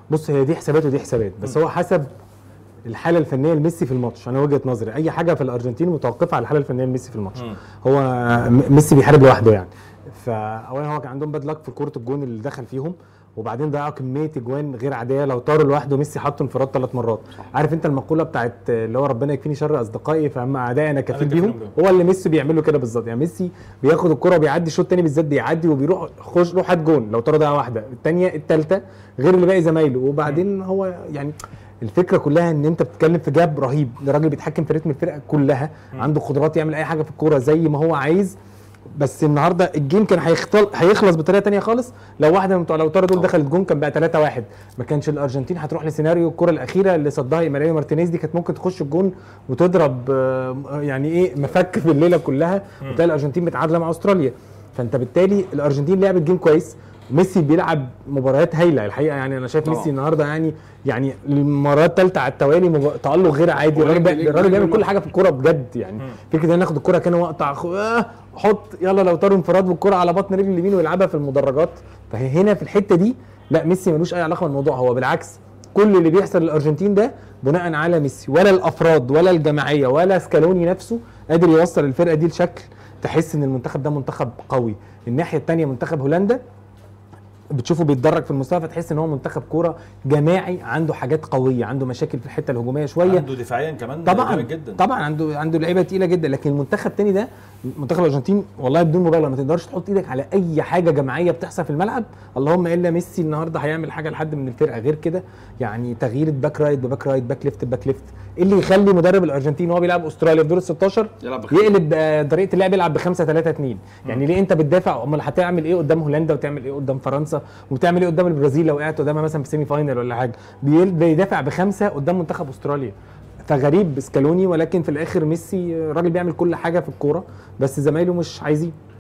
بص هي دي حسابات ودي حسابات بس هو حسب الحاله الفنيه لميسي في الماتش انا وجهه نظري اي حاجه في الارجنتين متوقفه على الحاله الفنيه لميسي في الماتش مم. هو م- ميسي بيحارب لوحده يعني فاولا هو كان عندهم باد لك في كوره الجون اللي دخل فيهم وبعدين ضيعوا كميه اجوان غير عاديه لو طاروا لوحده ميسي حط انفراد ثلاث مرات عارف انت المقوله بتاعت اللي هو ربنا يكفيني شر اصدقائي فاما اعدائي انا كفيل كفيل بيهم بيهم. هو اللي ميسي بيعمله كده بالظبط يعني ميسي بياخد الكره وبيعدي الشوط الثاني بالذات بيعدي وبيروح خش روح هات جون لو طار ضيعه واحده الثانيه الثالثه غير اللي باقي زمايله وبعدين هو يعني الفكره كلها ان انت بتتكلم في جاب رهيب ده راجل بيتحكم في رتم الفرقه كلها عنده قدرات يعمل اي حاجه في الكوره زي ما هو عايز بس النهارده الجيم كان هيختل... هيخلص بطريقه تانية خالص لو واحده من بتوع لو دول دخلت جون كان بقى 3 1 ما كانش الارجنتين هتروح لسيناريو الكره الاخيره اللي صدها ايماريو مارتينيز دي كانت ممكن تخش الجون وتضرب آه، يعني ايه مفك في الليله كلها وتلاقي الارجنتين متعادله مع استراليا فانت بالتالي الارجنتين لعبت جيم كويس ميسي بيلعب مباريات هايله الحقيقه يعني انا شايف طبعا. ميسي النهارده يعني يعني المباراه الثالثه على التوالي مب... تالق غير عادي الراجل ورجل- بي- الراجل بيعمل رجل كل حاجه في الكوره بجد يعني فكره ان أنا ناخد الكوره كان واقطع خ- آه حط يلا لو طاروا انفراد بالكوره على بطن رجل اليمين ويلعبها في المدرجات فهنا في الحته دي لا ميسي ملوش اي علاقه بالموضوع هو بالعكس كل اللي بيحصل للارجنتين ده بناء على ميسي ولا الافراد ولا الجماعيه ولا سكالوني نفسه قادر يوصل الفرقه دي لشكل تحس ان المنتخب ده منتخب قوي الناحيه الثانيه منتخب هولندا بتشوفه بيتدرج في المستوى فتحس ان هو منتخب كوره جماعي عنده حاجات قويه عنده مشاكل في الحته الهجوميه شويه عنده دفاعيا كمان طبعا جامد جدا طبعا عنده عنده لعيبه تقيله جدا لكن المنتخب التاني ده منتخب الارجنتين والله بدون مبالغه ما تقدرش تحط ايدك على اي حاجه جماعيه بتحصل في الملعب اللهم الا ميسي النهارده هيعمل حاجه لحد من الفرقه غير كده يعني تغيير باك رايت بباك رايت باك ليفت بباك ليفت ايه اللي يخلي مدرب الارجنتين وهو بيلعب استراليا في دور ال 16 يلعب بخمسة. يقلب آه، طريقه اللعب يلعب ب 5 3 2 يعني ليه انت بتدافع امال هتعمل ايه قدام هولندا وتعمل ايه قدام فرنسا وتعمل ايه قدام البرازيل لو وقعت قدامها مثلا في سيمي فاينل ولا حاجه بيل- بيدافع بخمسه قدام منتخب استراليا فغريب سكالوني ولكن في الاخر ميسي راجل بيعمل كل حاجه في الكوره بس زمايله مش عايزين